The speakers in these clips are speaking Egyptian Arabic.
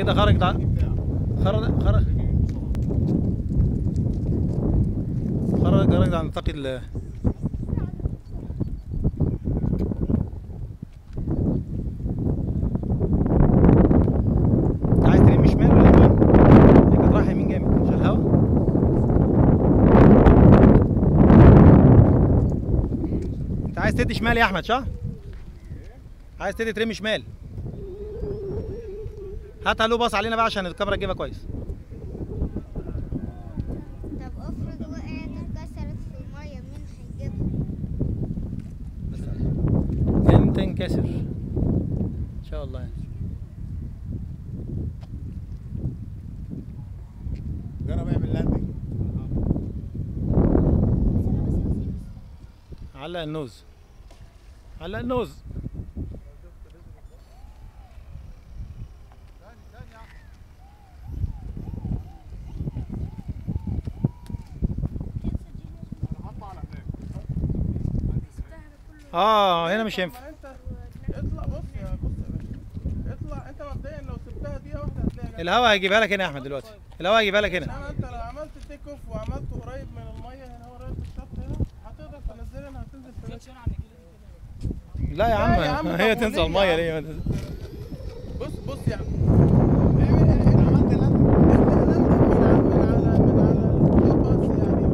كده خرج ده خرج خرج خرج خرج عن نطاق ال انت عايز تلم شمال ولا يمين؟ هي كانت رايحه يمين جامد عشان الهوا انت عايز تدي شمال يا احمد صح؟ عايز تدي ترمي شمال هات له باص علينا بقى عشان الكاميرا تجيبها كويس طب افرض وقعت اتكسرت في الميه مين هيجيبها لن تنكسر ان شاء الله يعني جرب اعمل لاندنج علق النوز علق النوز اه هنا مش هينفع ما انت اطلع بص يا بص يا باشا اطلع انت مبدئيا لو سبتها دقيقه واحده هتلاقي نفسك الهوا هيجيبها لك هنا يا احمد دلوقتي الهوا هيجيبها لك هنا انما انت لو عملت تيك اوف وعملته قريب من الميه هنا هو قريب من الشط هنا هتقدر تنزلها هنا هتنزل في الوقت. لا يا لا يا عم عم، هي طب تنزل وليه يا الميه عم؟ ليه بص بص يا عم اعمل اعمل- عملت لاندنج اعمل لاندنج من على من على من على الفلوت بس يعني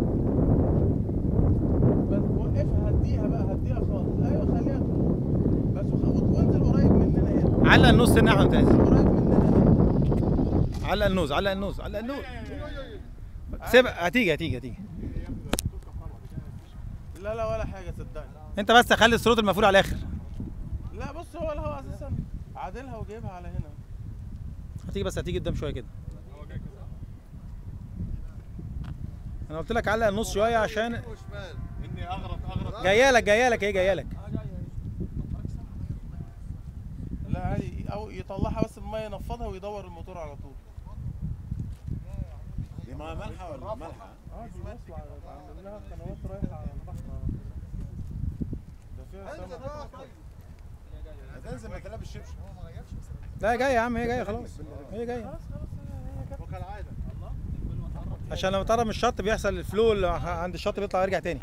بس وقفها هديها بقى هديها خالص ايوه خليها تروح بس وخ- وانزل قريب مننا هنا علق النوز هنا يا احمد تنزل قريب مننا هنا علق النوز علق النوز علق النوز سيبها هتيجي هتيجي هتيجي لا لا ولا حاجه صدقني انت بس خلي الصوت المقفول على الاخر لا بص هو الهواء اساسا عادلها وجايبها على هنا هتيجي بس هتيجي قدام شويه كده انا قلت لك علق النص شويه عشان وشمال اني اغرق اغرق جايه لك جايه لك ايه جايه لك لا عادي او يطلعها بس الميه ينفضها ويدور الموتور على طول دي ما ملحه ولا ملحه؟ اه دي مصلع عامل لها قنوات رايحه على البحر ده فيها سمك هتنزل ما تلعب الشبشب لا جايه يا عم هي جايه خلاص هي جايه خلاص خلاص هي كده. وكالعاده عشان لما تقرب من الشط بيحصل الفلو اللي عند الشط بيطلع يرجع تاني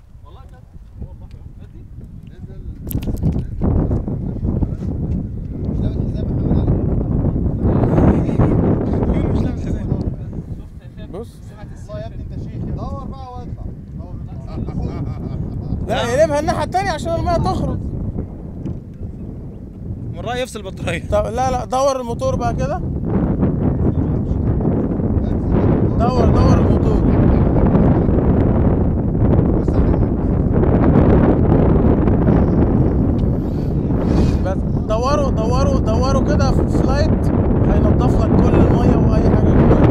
بص الله يا ابني انت شيخ دور بقى واطلع لا يقلبها الناحيه التانيه عشان الميه تخرج من رأيي يفصل البطاريه طب لا لا دور الموتور بقى كده دور دور الموتور بس دوروا دوروا دوروا كده في فلايت هينضف لك كل الميه واي حاجه جواها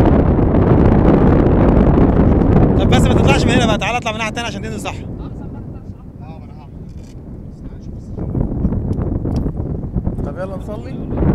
طب بس ما تطلعش من هنا بقى تعالى اطلع من الناحيه التانيه عشان تنزل صح طب يلا نصلي